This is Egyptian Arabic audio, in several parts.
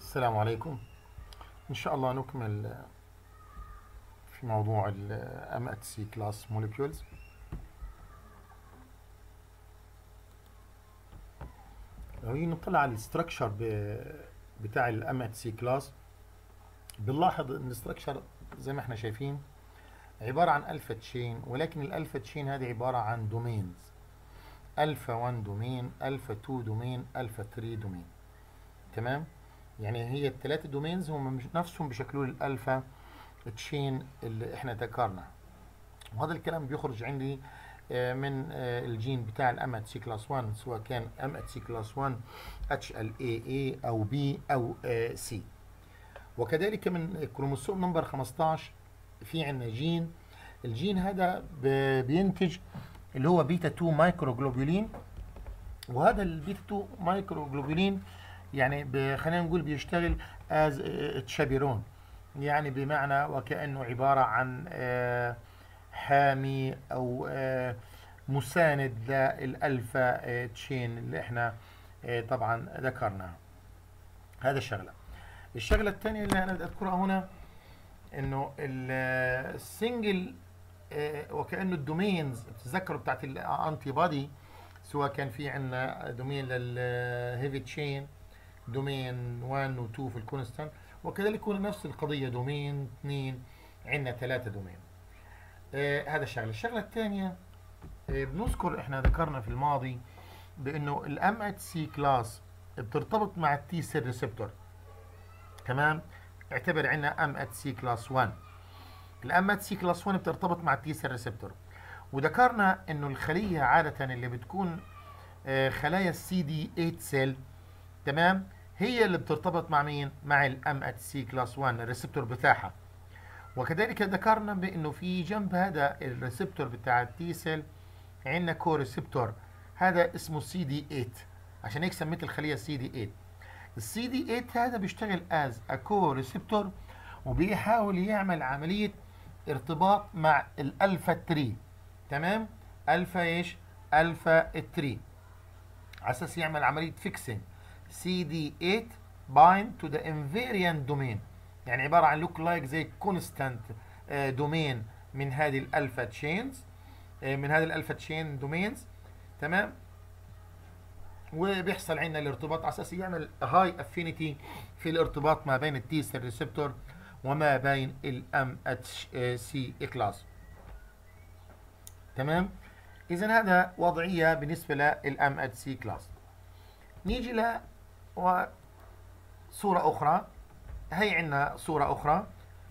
السلام عليكم إن شاء الله نكمل في موضوع ال MHC class molecules لو نيجي نطلع على الستركشر بتاع ال MHC class بنلاحظ ان الستركشر زي ما احنا شايفين عبارة عن الفا تشين ولكن الالفا تشين هذه عبارة عن دومينز الفا 1 دومين الفا 2 دومين الفا 3 دومين تمام يعني هي الثلاثة دومينز هم مش نفسهم بشكلوا الالفا تشين اللي احنا ذكرنا وهذا الكلام بيخرج عندي من الجين بتاع الام اتش سي كلاس 1 سواء كان ام اتش سي كلاس 1 اتش ال اي اي او بي او سي وكذلك من كروموسوم نمبر 15 في عندنا جين الجين هذا بينتج اللي هو بيتا 2 مايكروجلوبولين وهذا البيتا 2 مايكروجلوبولين يعني خلينا نقول بيشتغل از تشابيرون يعني بمعنى وكأنه عبارة عن حامي أو مساند للألفا تشين اللي احنا طبعا ذكرناها هذا الشغلة الشغلة الثانية اللي أنا بدي أذكرها هنا إنه السنجل وكأنه الدومينز بتتذكروا بتاعت الأنتي بادي سواء كان في عندنا دومين للهيفي تشين دومين 1 و 2 في الكونستانت وكذلك يكون نفس القضية دومين 2 عندنا ثلاثة دومين آه هذا الشغلة الشغلة الثانية آه بنذكر احنا ذكرنا في الماضي بانه الام اتش سي كلاس بترتبط مع التي سيل ريسبتور تمام اعتبر عندنا ام اتش سي كلاس 1 الام اتش سي كلاس 1 بترتبط مع التي سيل ريسبتور وذكرنا انه الخلية عادة اللي بتكون آه خلايا السي دي 8 سيل تمام هي اللي بترتبط مع مين؟ مع الام اتش سي كلاس 1 الريسبتور بتاعها وكذلك ذكرنا بانه في جنب هذا الريسبتور بتاع التي سيل عندنا كو ريسبتور هذا اسمه سي دي 8 عشان هيك سميت الخليه سي دي 8 السي دي 8 هذا بيشتغل از كو ريسبتور وبيحاول يعمل عمليه ارتباط مع الالفا 3 تمام الفا ايش الفا 3 على اساس يعمل عمليه فيكسنج CD8 bind to the invariant domain يعني عبارة عن look like زي constant دومين من هذه الالفا تشينز من هذه الالفا تشين دومينز تمام وبيحصل عندنا الارتباط على اساس يعمل هاي افينيتي في الارتباط ما بين التي سيل ريسبتور وما بين الام اتش سي كلاس تمام اذا هذا وضعيه بالنسبه للام اتش سي كلاس نيجي ل وصورة أخرى هي عندنا صورة أخرى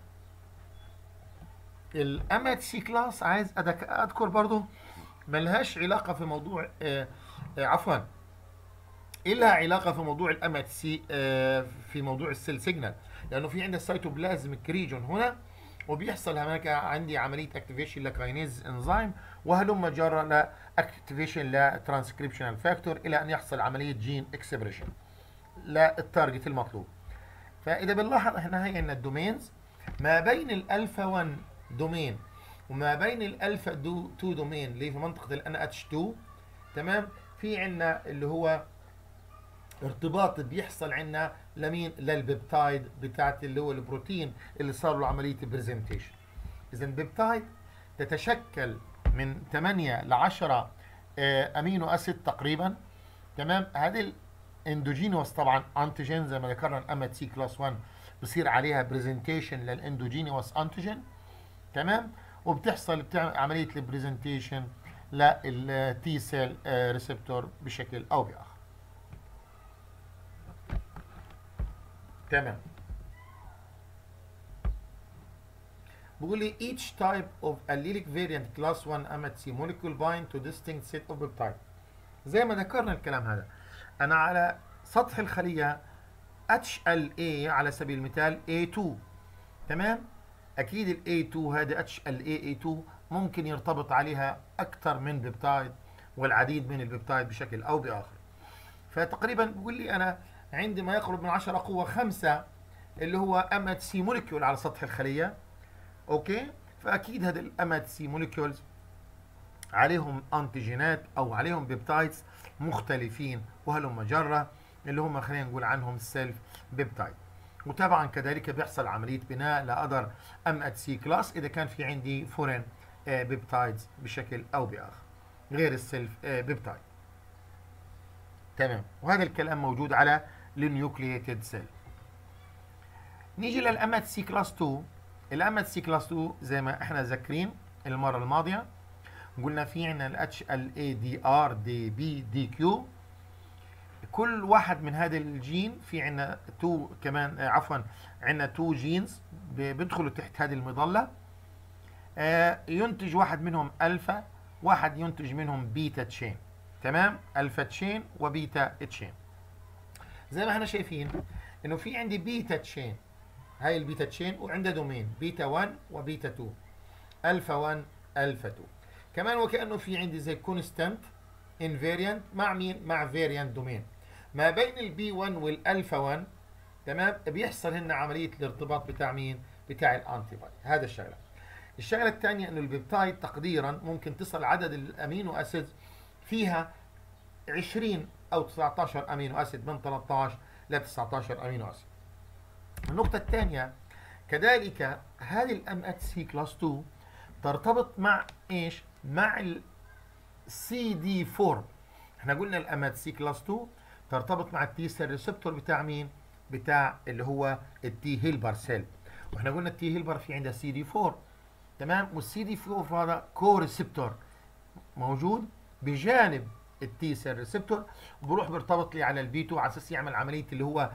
الام اتش سي كلاس عايز أذكر برضو ملهاش علاقة في موضوع آه آه عفوا إلا علاقة في موضوع الام اتش سي آه في موضوع السيل سيجنال لأنه في عندنا السيتوبلازميك ريجون هنا وبيحصل هناك عندي عملية اكتيفيشن لكاينيز انزيم وهلم جرى لاكتيفيشن لترانسكريبشنال فاكتور إلى أن يحصل عملية جين اكسبريشن للتارجت المطلوب فاذا بنلاحظ احنا هي عندنا الدومينز ما بين الالفا 1 دومين وما بين الالفا 2 دومين اللي في منطقه الان اتش 2 تمام في عندنا اللي هو ارتباط بيحصل عندنا لمين للبيبتايد بتاعت اللي هو البروتين اللي صار له عمليه برزنتيشن اذا البيبتايد تتشكل من 8 ل 10 امينو اسيد تقريبا تمام هذه اندوجينوس طبعا انتيجين زي ما ذكرنا الام تي كلاس 1 بصير عليها برزنتيشن للاندوجينوس انتيجين تمام وبتحصل بتعمل عمليه البرزنتيشن للتي سيل ريسبتور بشكل او باخر تمام بيقول لي each type of allelic variant class 1 MHC molecule bind to distinct set of peptide زي ما ذكرنا الكلام هذا انا على سطح الخليه HLA على سبيل المثال A2 تمام اكيد ال A2 هذا HLA A2 ممكن يرتبط عليها اكثر من بيبتايد والعديد من البيبتايد بشكل او باخر فتقريبا بيقول لي انا عندي ما يقرب من 10 قوه 5 اللي هو MHC موليكيول على سطح الخليه اوكي فاكيد هذا الام سي موليكيولز عليهم انتيجينات او عليهم بيبتايدز مختلفين وهلم جره اللي هم خلينا نقول عنهم السيلف بيبتايد وطبعا كذلك بيحصل عمليه بناء لاذر ام ات سي كلاس اذا كان في عندي فورين بيبتايدز بشكل او باخر غير السيلف بيبتايد تمام وهذا الكلام موجود على النيوكلييتد سيل نيجي للامات سي كلاس 2 الامات سي كلاس 2 زي ما احنا ذاكرين المره الماضيه قلنا في عندنا الاتش ال اي دي ار دي بي دي كيو كل واحد من هذا الجين في عندنا تو كمان آه عفوا عندنا تو جينز بيدخلوا تحت هذه المظله آه ينتج واحد منهم الفا واحد ينتج منهم بيتا تشين تمام الفا تشين وبيتا تشين زي ما احنا شايفين انه في عندي بيتا تشين هاي البيتا تشين وعندها دومين بيتا 1 وبيتا 2 الفا 1 الفا 2 كمان وكانه في عندي زي كونستانت انفيريانت مع مين مع فيريانت دومين ما بين البي 1 والالفا 1 تمام بيحصل هنا عمليه الارتباط بتاع مين بتاع الانتي بودي هذا الشغله الشغله الثانيه انه البيبتايد تقديرا ممكن تصل عدد الامينو اسيد فيها 20 او 19 امينو اسيد من 13 ل 19 امينو اسيد النقطه الثانيه كذلك هذه الام اتش سي كلاس 2 ترتبط مع ايش مع السي دي 4 احنا قلنا الام اتش سي كلاس 2 ترتبط مع التي سيل ريسبتور بتاع مين بتاع اللي هو التي هيلبر سيل واحنا قلنا التي هيلبر في عندها سي دي 4 تمام والسي دي 4 هذا كو ريسبتور موجود بجانب التي سيل ريسبتور بروح بيرتبط لي على البي 2 على اساس يعمل عمليه اللي هو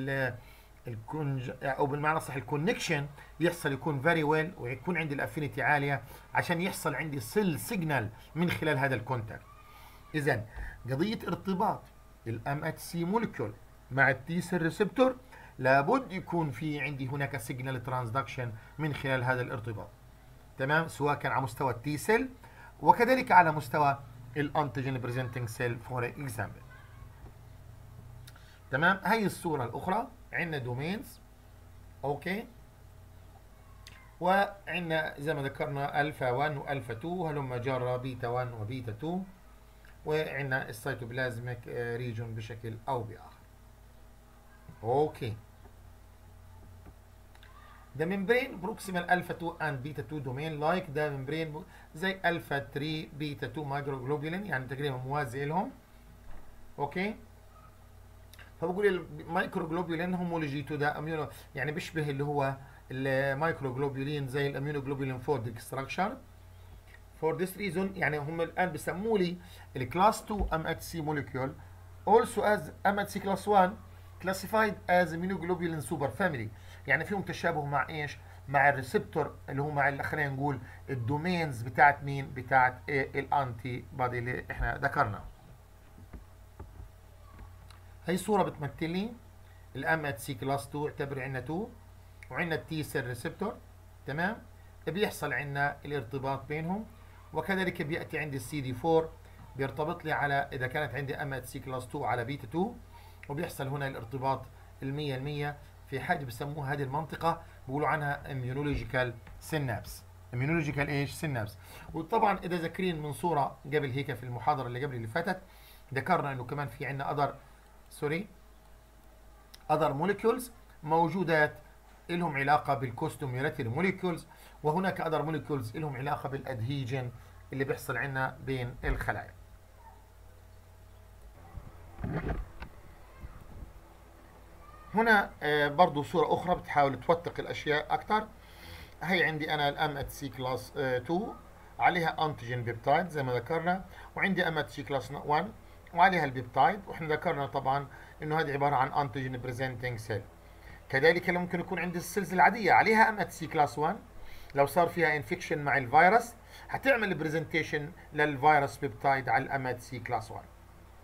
الكونج او بالمعنى الصح الكونكشن يحصل يكون فيري ويل ويكون عندي الافينيتي عاليه عشان يحصل عندي سيل سيجنال من خلال هذا الكونتاكت اذا قضيه ارتباط الام اتش سي مولكيول مع التي سيل ريسبتور لابد يكون في عندي هناك سيجنال ترانزدكشن من خلال هذا الارتباط تمام سواء كان على مستوى التي سيل وكذلك على مستوى الانتيجين بريزنتنج سيل فور اكزامبل تمام هي الصوره الاخرى عندنا دومينز اوكي وعندنا زي ما ذكرنا الفا 1 والفا 2 هلما جرى بيتا 1 وبيتا 2 وعندنا السيتوبلازميك ريجون بشكل او باخر اوكي The membrane proximal alpha 2 and beta 2 domain like the membrane زي alpha 3 beta 2 microglobulin يعني تقريبا موازي لهم اوكي فبقول المايكروجلوبولين هومولوجي تو ده اميونو يعني بيشبه اللي هو المايكروجلوبولين زي الاميونوجلوبولين فور ديستراكشن فور ذيس ريزون يعني هم الان بيسموا لي الكلاس 2 ام اتش سي موليكيول also as ام اتش سي كلاس 1 classified as immunoglobulin super family يعني فيهم تشابه مع ايش؟ مع الريسبتور اللي هو مع خلينا نقول الدومينز بتاعت مين؟ بتاعت إيه الانتي بادي اللي احنا ذكرناه. هي صوره بتمثل لي الام اتش سي كلاس 2 اعتبر عندنا 2 وعندنا التي سيل ريسبتور تمام؟ بيحصل عندنا الارتباط بينهم وكذلك بياتي عندي السي دي 4 بيرتبط لي على اذا كانت عندي ام اتش سي كلاس 2 على بيتا 2 وبيحصل هنا الارتباط المية المية في حاجة بسموها هذه المنطقة بيقولوا عنها immunological synapse immunological ايش synapse وطبعا اذا ذاكرين من صورة قبل هيك في المحاضرة اللي قبل اللي فاتت ذكرنا انه كمان في عندنا other سوري other molecules موجودات لهم علاقة بالكوستوميولاتري موليكولز وهناك other molecules لهم علاقة بالادهيجن اللي بيحصل عندنا بين الخلايا هنا برضو صورة أخرى بتحاول توثق الأشياء أكثر هي عندي أنا الأم اتش سي كلاس 2 عليها أنتيجين بيبتايد زي ما ذكرنا وعندي أم اتش سي كلاس 1 وعليها البيبتايد وإحنا ذكرنا طبعا إنه هذه عبارة عن أنتيجين بريزنتنج سيل كذلك ممكن يكون عندي السيلز العادية عليها أم اتش سي كلاس 1 لو صار فيها انفكشن مع الفيروس هتعمل برزنتيشن للفيروس بيبتايد على الأم اتش سي كلاس 1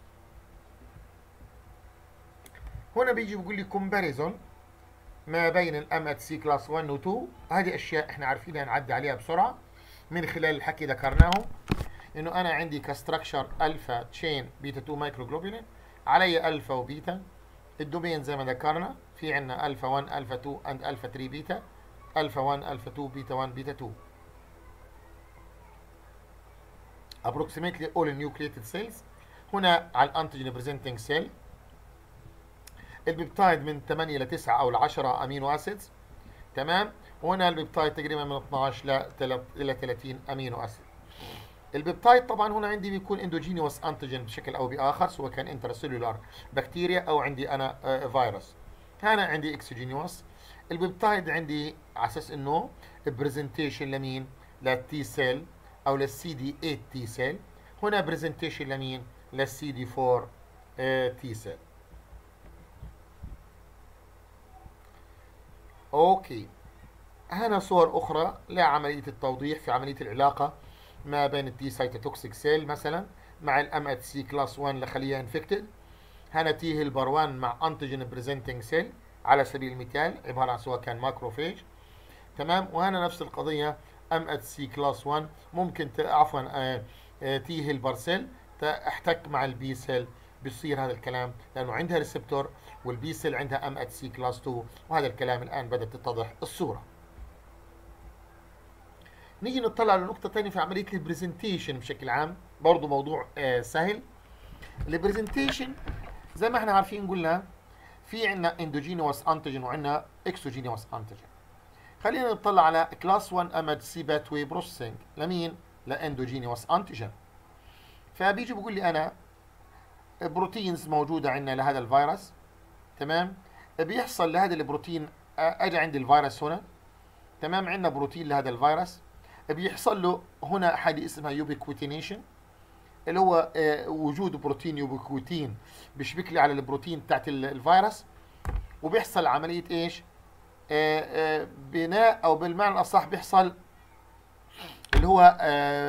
هنا بيجي بيقول لي كومباريزون ما بين الام اتش سي كلاس 1 و 2 هذه اشياء احنا عارفينها نعدي عليها بسرعه من خلال الحكي ذكرناه انه انا عندي كستراكشر الفا تشين بيتا 2 مايكروجلوبولين علي الفا وبيتا الدومين زي ما ذكرنا في عندنا الفا 1 الفا 2 اند الفا 3 بيتا الفا 1 الفا 2 بيتا 1 بيتا 2 approximately all nucleated cells هنا على الانتيجين بريزنتنج سيل البيبتايد من 8 ل 9 او ل 10 امينو اسيدز تمام وهنا البيبتايد تقريبا من 12 ل الى 30 امينو اسيد البيبتايد طبعا هنا عندي بيكون اندوجينيوس انتيجين بشكل او باخر سواء كان انترسيلولار بكتيريا او عندي انا فيروس هنا عندي اكسوجينيوس البيبتايد عندي على اساس انه برزنتيشن لمين للتي سيل او للسي دي 8 تي سيل هنا برزنتيشن لمين للسي دي 4 تي سيل اوكي هنا صور اخرى لعمليه التوضيح في عمليه العلاقه ما بين التي سايتوتوكسيك سيل مثلا مع الام اتش سي كلاس 1 لخليه انفكتد هنا تي هيلبر 1 مع انتيجين بريزنتنج سيل على سبيل المثال عباره عن سواء كان ماكروفيج تمام وهنا نفس القضيه ام اتش سي كلاس 1 ممكن عفوا تي هيلبر سيل تحتك مع البي سيل بيصير هذا الكلام لانه عندها ريسبتور والبي سيل عندها ام اتش سي كلاس 2 وهذا الكلام الان بدات تتضح الصوره نيجي نطلع على نقطة ثانية في عملية البرزنتيشن بشكل عام برضه موضوع آه سهل البرزنتيشن زي ما احنا عارفين قلنا في عندنا اندوجينوس انتيجين وعندنا اكسوجينوس انتيجين خلينا نطلع على كلاس 1 امد سي باتوي بروسيسنج لمين؟ لاندوجينوس انتيجين فبيجي بيقول لي انا بروتينز موجودة عندنا لهذا الفيروس تمام بيحصل لهذا البروتين اجى عندي الفيروس هنا تمام عندنا بروتين لهذا الفيروس بيحصل له هنا حاجه اسمها يوبيكوتينيشن اللي هو آه وجود بروتين يوبيكوتين بيشبك لي على البروتين بتاعت الفيروس وبيحصل عمليه ايش؟ آه آه بناء او بالمعنى الاصح بيحصل اللي هو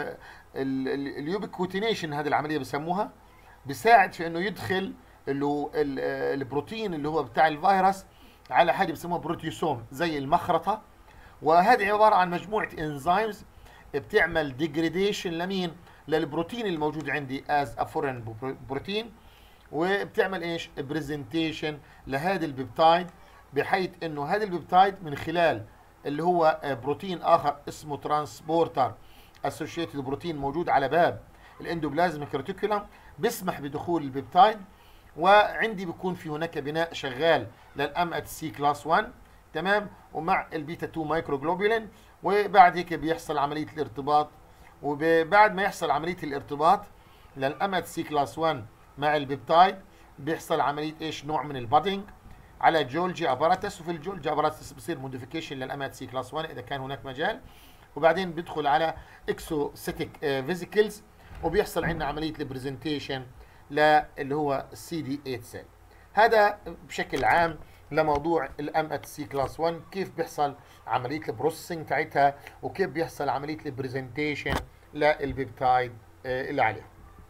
اليوبيكوتينيشن هذه العمليه بسموها بيساعد في انه يدخل اللي هو البروتين اللي هو بتاع الفيروس على حاجه بسموها بروتيوسوم زي المخرطه وهذه عباره عن مجموعه انزيمز بتعمل ديجريديشن لمين للبروتين الموجود عندي از افورين بروتين وبتعمل ايش برزنتيشن لهذا البيبتايد بحيث انه هذا البيبتايد من خلال اللي هو بروتين اخر اسمه ترانسبورتر اسوشيتد بروتين موجود على باب الاندوبلازميك ريتيكولم بيسمح بدخول البيبتايد وعندي بيكون في هناك بناء شغال للام اتش سي كلاس 1 تمام ومع البيتا 2 مايكرو جلوبولين وبعد هيك بيحصل عمليه الارتباط وبعد ما يحصل عمليه الارتباط للام اتش سي كلاس 1 مع البيبتايد بيحصل عمليه ايش نوع من البادنج على جولجي اباراتس وفي الجولجي اباراتس بصير موديفيكيشن للام اتش سي كلاس 1 اذا كان هناك مجال وبعدين بيدخل على اكسوسيتيك فيزيكلز وبيحصل عندنا عمليه البرزنتيشن اللي هو السي دي 8 سيل هذا بشكل عام لموضوع الام اتش سي كلاس 1 كيف بيحصل عمليه البروسيسنج تاعتها وكيف بيحصل عمليه البرزنتيشن للبيبتايد اللي عليها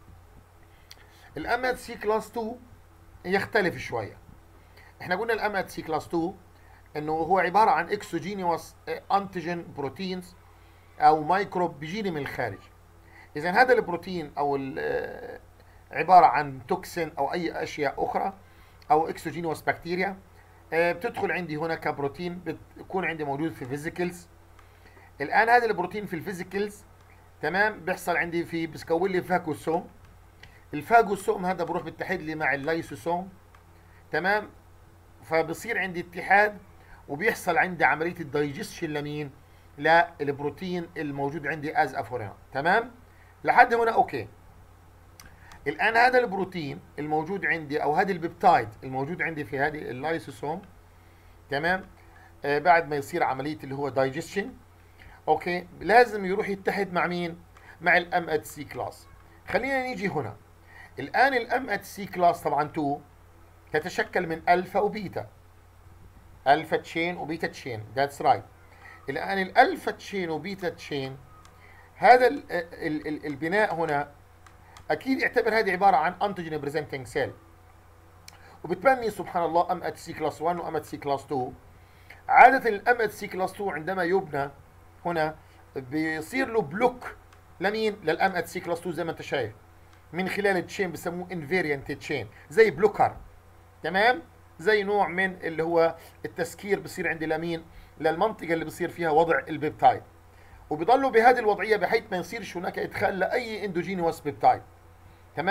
الام اتش سي كلاس 2 يختلف شويه احنا قلنا الام اتش سي كلاس 2 انه هو عباره عن اكسوجينيوس انتيجين بروتينز او مايكروب بيجيني من الخارج اذا هذا البروتين او عباره عن توكسين او اي اشياء اخرى او اكسوجينوس بكتيريا بتدخل عندي هنا كبروتين بتكون عندي موجود في فيزيكلز الان هذا البروتين في الفيزيكلز تمام بيحصل عندي في بيكون لي فاجوسوم الفاجوسوم هذا بروح بيتحد لي مع اللايسوسوم تمام فبصير عندي اتحاد وبيحصل عندي عمليه الدايجستشن لمين للبروتين الموجود عندي از افورينا تمام لحد هنا اوكي الان هذا البروتين الموجود عندي او هذا البيبتايد الموجود عندي في هذه اللايسوسوم تمام آه بعد ما يصير عمليه اللي هو دايجستشن اوكي لازم يروح يتحد مع مين مع الام اتش سي كلاس خلينا نيجي هنا الان الام اتش سي كلاس طبعا 2 تتشكل من الفا وبيتا الفا تشين وبيتا تشين ذاتس رايت الان الالفا تشين وبيتا تشين هذا ال ال ال البناء هنا اكيد اعتبر هذه عباره عن انتيجين بريزنتنج سيل وبتبني سبحان الله ام اتش سي كلاس 1 وام اتش سي كلاس 2 عاده الام اتش سي كلاس 2 عندما يبنى هنا بيصير له بلوك لمين للام اتش سي كلاس 2 زي ما انت شايف من خلال التشين بسموه انفيريانت تشين زي بلوكر تمام زي نوع من اللي هو التسكير بصير عندي لمين للمنطقه اللي بصير فيها وضع البيبتايد وبيضلوا بهذه الوضعيه بحيث ما يصيرش هناك ادخال لاي اندوجينوس بيبتايد تمام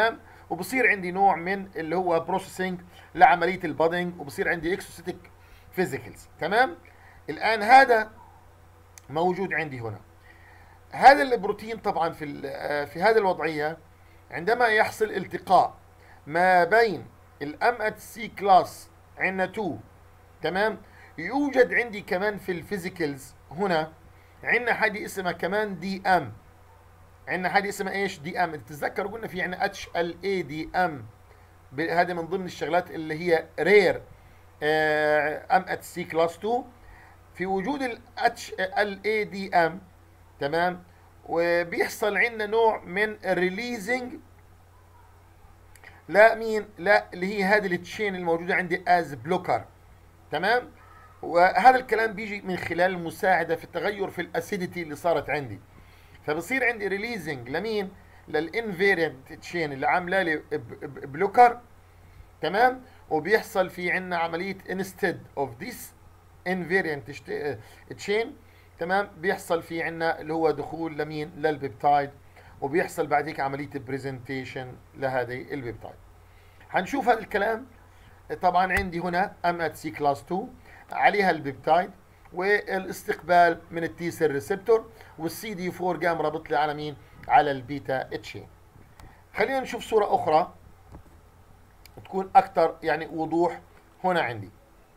وبصير عندي نوع من اللي هو بروسيسنج لعمليه البادنج وبصير عندي اكسوسيتك فيزيكلز تمام الان هذا موجود عندي هنا هذا البروتين طبعا في آه، في هذه الوضعيه عندما يحصل التقاء ما بين الام ات سي كلاس عندنا 2 تمام يوجد عندي كمان في الفيزيكلز هنا عندنا حاجه اسمها كمان دي ام عندنا حاجه اسمها ايش دي ام تتذكروا قلنا في عندنا اتش ال اي دي ام هذه من ضمن الشغلات اللي هي رير ام ات سي كلاس 2 في وجود الاتش ال اي دي ام تمام وبيحصل عندنا نوع من الريليزنج لا مين لا اللي هي هذه التشين الموجوده عندي از بلوكر تمام وهذا الكلام بيجي من خلال المساعده في التغير في الاسيديتي اللي صارت عندي فبصير عندي ريليزنج لمين للانفيرينت تشين اللي عامله لي بلوكر تمام وبيحصل في عندنا عمليه انستد اوف ذيس انفيرينت تشين تمام بيحصل في عندنا اللي هو دخول لمين للبيبتايد وبيحصل بعد هيك عمليه برزنتيشن لهذه البيبتايد هنشوف هذا الكلام طبعا عندي هنا ام ات سي كلاس 2 عليها البيبتايد والاستقبال من التي سيل ريسبتور والسي دي 4 قام رابط لي على مين على البيتا اتش خلينا نشوف صوره اخرى تكون اكثر يعني وضوح هنا عندي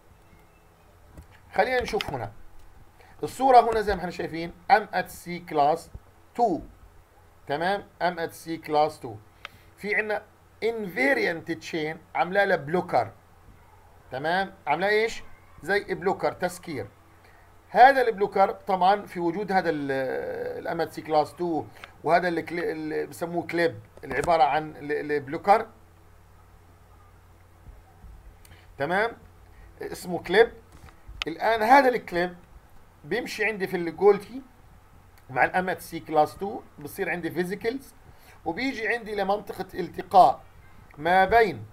خلينا نشوف هنا الصوره هنا زي ما احنا شايفين ام ات سي كلاس 2 تمام ام ات سي كلاس 2 في عندنا انفيريانت تشين عامله لها بلوكر تمام عامله ايش زي بلوكر تسكير هذا البلوكر طبعا في وجود هذا الام ات سي كلاس 2 وهذا اللي, اللي بسموه كليب اللي عباره عن البلوكر تمام اسمه كليب الان هذا الكليب بيمشي عندي في الجولتي مع الامات سي كلاس 2 بصير عندي فيزيكلز وبيجي عندي لمنطقه التقاء ما بين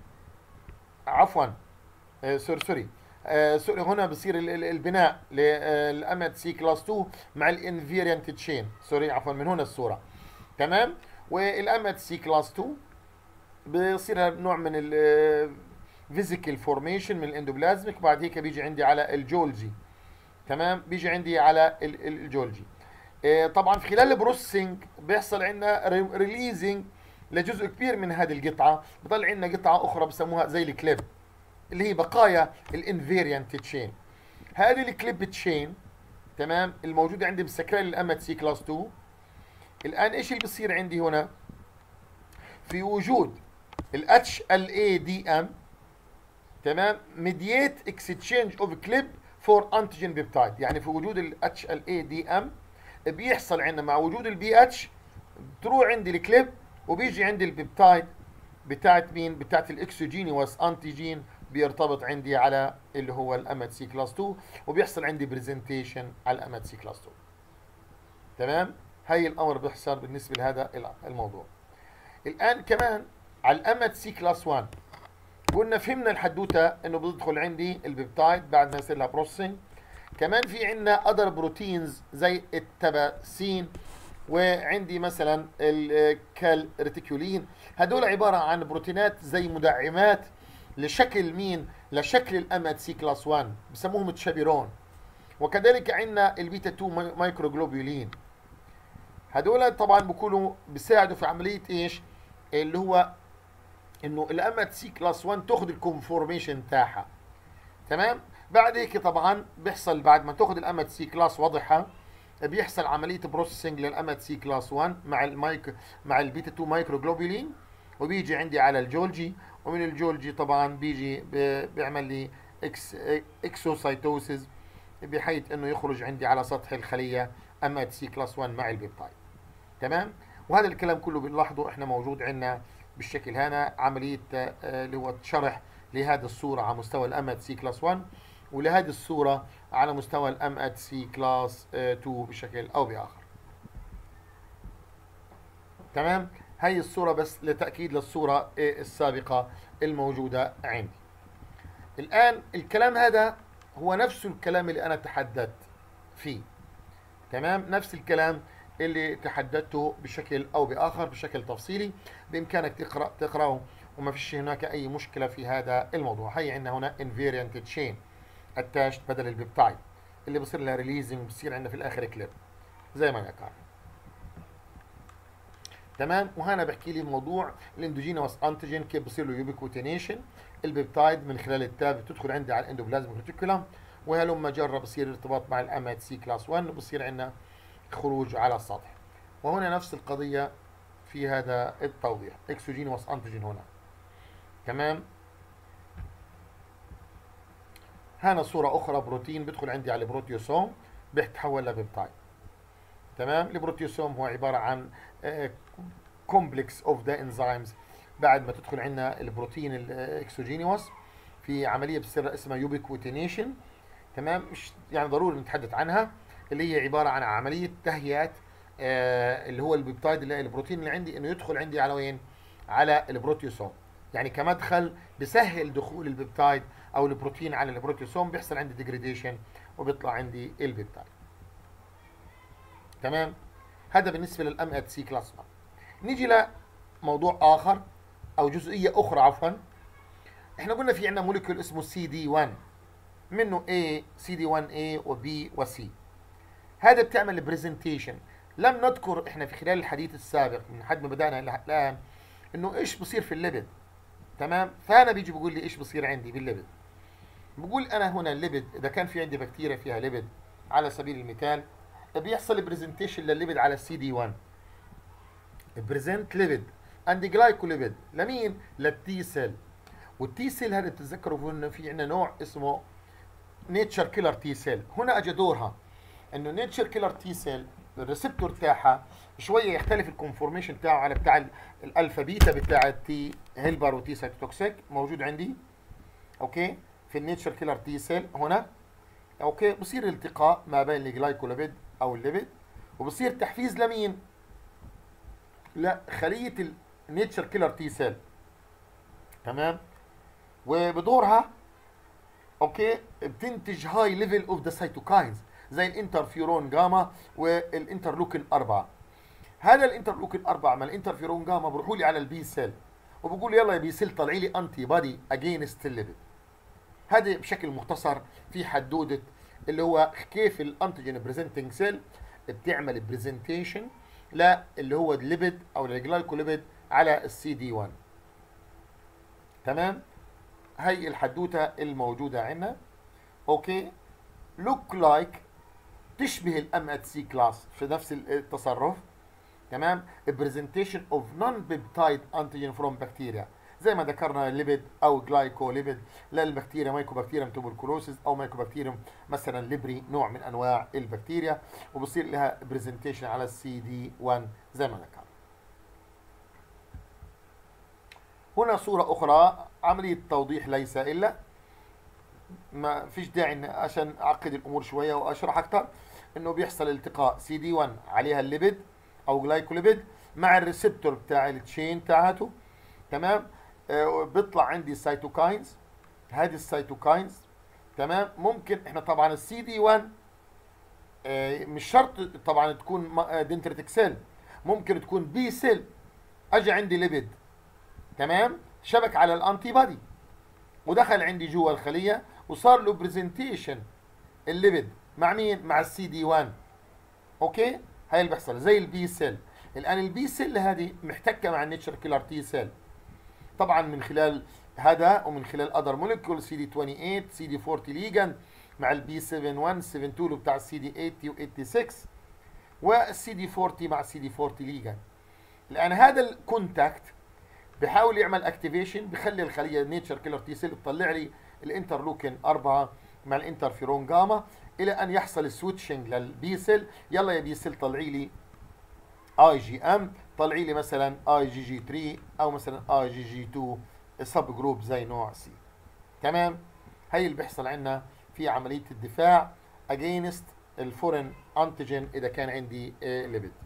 عفوا آه سوري سوري آه سوري هنا بصير البناء للامات سي كلاس 2 مع الانفيرينت تشين سوري عفوا من هنا الصوره تمام والامات سي كلاس 2 بصير نوع من الفيزيكال فورميشن من الاندوبلازميك بعد هيك بيجي عندي على الجولجي تمام بيجي عندي على الجولجي آه، طبعا في خلال البروسيسنج بيحصل عندنا ريليزنج لجزء كبير من هذه القطعه بضل عندنا قطعه اخرى بسموها زي الكليب اللي هي بقايا الانفيريانت تشين هذه الكليب تشين تمام الموجوده عندي مسكره للامت سي كلاس 2 الان ايش اللي بصير عندي هنا في وجود الاتش ال اي دي ام تمام ميديات اكستشينج اوف كليب فور انتيجين بيبتايد يعني في وجود الاتش ال اي دي ام بيحصل عندنا مع وجود البي اتش تروح عندي الكليب وبيجي عندي البيبتايد بتاعت مين بتاعت الاكسوجينيوس انتيجين بيرتبط عندي على اللي هو الامات سي كلاس 2 وبيحصل عندي برزنتيشن على الامات سي كلاس 2 تمام هاي الامر بيحصل بالنسبه لهذا الموضوع الان كمان على الامات سي كلاس 1 قلنا فهمنا الحدوته انه بيدخل عندي البيبتايد بعد ما يصير لها بروسيسنج كمان في عندنا اذر بروتينز زي التباسين وعندي مثلا الكالريتيكولين هدول عباره عن بروتينات زي مدعمات لشكل مين لشكل الامات سي كلاس 1 بسموهم تشابيرون وكذلك عندنا البيتا 2 مايكرو جلوبولين هدول طبعا بيكونوا بيساعدوا في عمليه ايش اللي هو انه الامات سي كلاس 1 تاخذ الكونفورميشن تاعها تمام بعد هيك طبعا بيحصل بعد ما تاخذ الامات سي كلاس واضحه بيحصل عمليه بروسيسنج للامات سي كلاس 1 مع المايك مع البيتا 2 مايكرو جلوبولين وبيجي عندي على الجولجي ومن الجولجي طبعا بيجي بيعمل لي اكس اكسوسايتوسيس بحيث انه يخرج عندي على سطح الخليه امات سي كلاس 1 مع البيبتايد تمام وهذا الكلام كله بنلاحظه احنا موجود عندنا بالشكل هنا عمليه آه، اللي هو شرح لهذه الصوره على مستوى الامات سي كلاس 1 ولهذه الصورة على مستوى الام ات سي كلاس 2 بشكل او باخر تمام هي الصورة بس لتأكيد للصورة السابقة الموجودة عندي الآن الكلام هذا هو نفس الكلام اللي أنا تحدثت فيه تمام نفس الكلام اللي تحددته بشكل او باخر بشكل تفصيلي بامكانك تقرا تقراه وما فيش هناك اي مشكله في هذا الموضوع هي عندنا هنا انفيريانت تشين اتاشت بدل البيبتايد اللي بصير لها ريليزنج بصير عندنا في الاخر كليب زي ما ذكر تمام وهنا بحكي لي موضوع الاندوجينوس انتيجين كيف بصير له يوبيكوتينيشن البيبتايد من خلال التاب بتدخل عندي على الاندوبلازم ريتيكولم وهلما جرى بصير ارتباط مع الام سي كلاس 1 بصير عندنا خروج على السطح وهنا نفس القضيه في هذا التوضيح اكسوجينوس انتيجين هنا تمام هنا صورة أخرى بروتين بيدخل عندي على البروتيوسوم بيتحول لبيبتايد تمام البروتيوسوم هو عبارة عن كومبلكس اوف ذا انزيمز بعد ما تدخل عندنا البروتين الاكسوجينيوس في عملية بتصير اسمها يوبيكوتينيشن تمام مش يعني ضروري نتحدث عنها اللي هي عبارة عن عملية تهيئة آه اللي هو البيبتايد اللي البروتين اللي عندي انه يدخل عندي على وين؟ على البروتيوسوم يعني كمدخل بسهل دخول البيبتايد او البروتين على البروتيوسوم بيحصل عندي ديجريديشن وبيطلع عندي البيبتايد تمام هذا بالنسبه للام ات سي كلاس 1 نيجي لموضوع اخر او جزئيه اخرى عفوا احنا قلنا في عندنا موليكول اسمه سي دي 1 منه A سي دي 1 A و B و C هذا بتعمل برزنتيشن لم نذكر احنا في خلال الحديث السابق من حد ما بدانا الان انه ايش بصير في الليبد تمام فانا بيجي بيقول لي ايش بصير عندي بالليبد بقول انا هنا الليبد اذا كان في عندي بكتيريا فيها ليبد على سبيل المثال بيحصل برزنتيشن للليبد على السي دي 1 بريزنت ليبد اند جلايكوليبيد لمين للتي سيل والتي سيل هذا بتتذكروا انه في عندنا نوع اسمه نيتشر كيلر تي سيل هنا اجى دورها انه نيتشر كيلر تي سيل الريسبتور تاعها شويه يختلف الكونفورميشن تاعه على بتاع الالفا بيتا بتاع التي هيلبر وتي سايتوتوكسيك موجود عندي اوكي في النيتشر كيلر تي سيل هنا اوكي بصير التقاء ما بين الجلايكوليبيد او الليبيد وبصير تحفيز لمين لخليه النيتشر كيلر تي سيل تمام وبدورها اوكي بتنتج هاي ليفل اوف ذا سيتوكاينز زي الانترفيرون جاما والانترلوكين 4 هذا الانترلوكين 4 مع الانترفيرون جاما بروحوا لي على البي سيل وبقول يلا يا بي سيل طلعي لي انتي بادي اجينست الليبيد هذه بشكل مختصر في حدوده اللي هو كيف الانتيجين بريزنتنج سيل بتعمل بريزنتيشن لا اللي هو الليبيد او الجلايكوليبيد على السي دي 1 تمام هي الحدوته الموجوده عندنا اوكي لوك لايك تشبه الام ات سي كلاس في نفس التصرف تمام برزنتيشن اوف نون بيبتايد انتيجين فروم بكتيريا زي ما ذكرنا الليبيد او جلايكوليبيد للبكتيريا مايكوبكتيريم توبركلوسيس او مايكوبكتيريم مثلا ليبري نوع من انواع البكتيريا وبصير لها برزنتيشن على السي دي 1 زي ما ذكرنا هنا صورة أخرى عملية توضيح ليس إلا ما فيش داعي عشان أعقد الأمور شوية وأشرح أكثر إنه بيحصل التقاء سي دي 1 عليها الليبيد أو جلايكوليبيد مع الريسبتور بتاع التشين تاعته تمام آه بيطلع عندي السيتوكاينز هذه السيتوكاينز تمام ممكن احنا طبعا السي دي 1 آه مش شرط طبعا تكون دنتريتك سيل ممكن تكون بي سيل اجى عندي ليبيد تمام شبك على الانتي بادي ودخل عندي جوا الخليه وصار له برزنتيشن الليبيد مع مين مع السي دي 1 اوكي هاي اللي بيحصل زي البي سيل الان البي سيل هذه محتكه مع النيتشر كيلر تي سيل طبعا من خلال هذا ومن خلال اذر موليكول سي دي 28 سي دي 40 ليجن مع البي 71 72 بتاع السي دي 80 و 86 والسي دي 40 مع السي دي 40 ليجن الان هذا الكونتاكت بحاول يعمل اكتيفيشن بخلي الخليه نيتشر كيلر تي سيل تطلع لي الانترلوكين 4 مع الانترفيرون جاما الى ان يحصل السويتشنج للبي سيل يلا يا بي سيل طلعي لي اي جي ام طلعي لي مثلا اي جي جي 3 او مثلا اي جي جي 2 سب جروب زي نوع سي تمام هي اللي بيحصل عندنا في عمليه الدفاع اجينست الفورين انتيجين اذا كان عندي ليبيد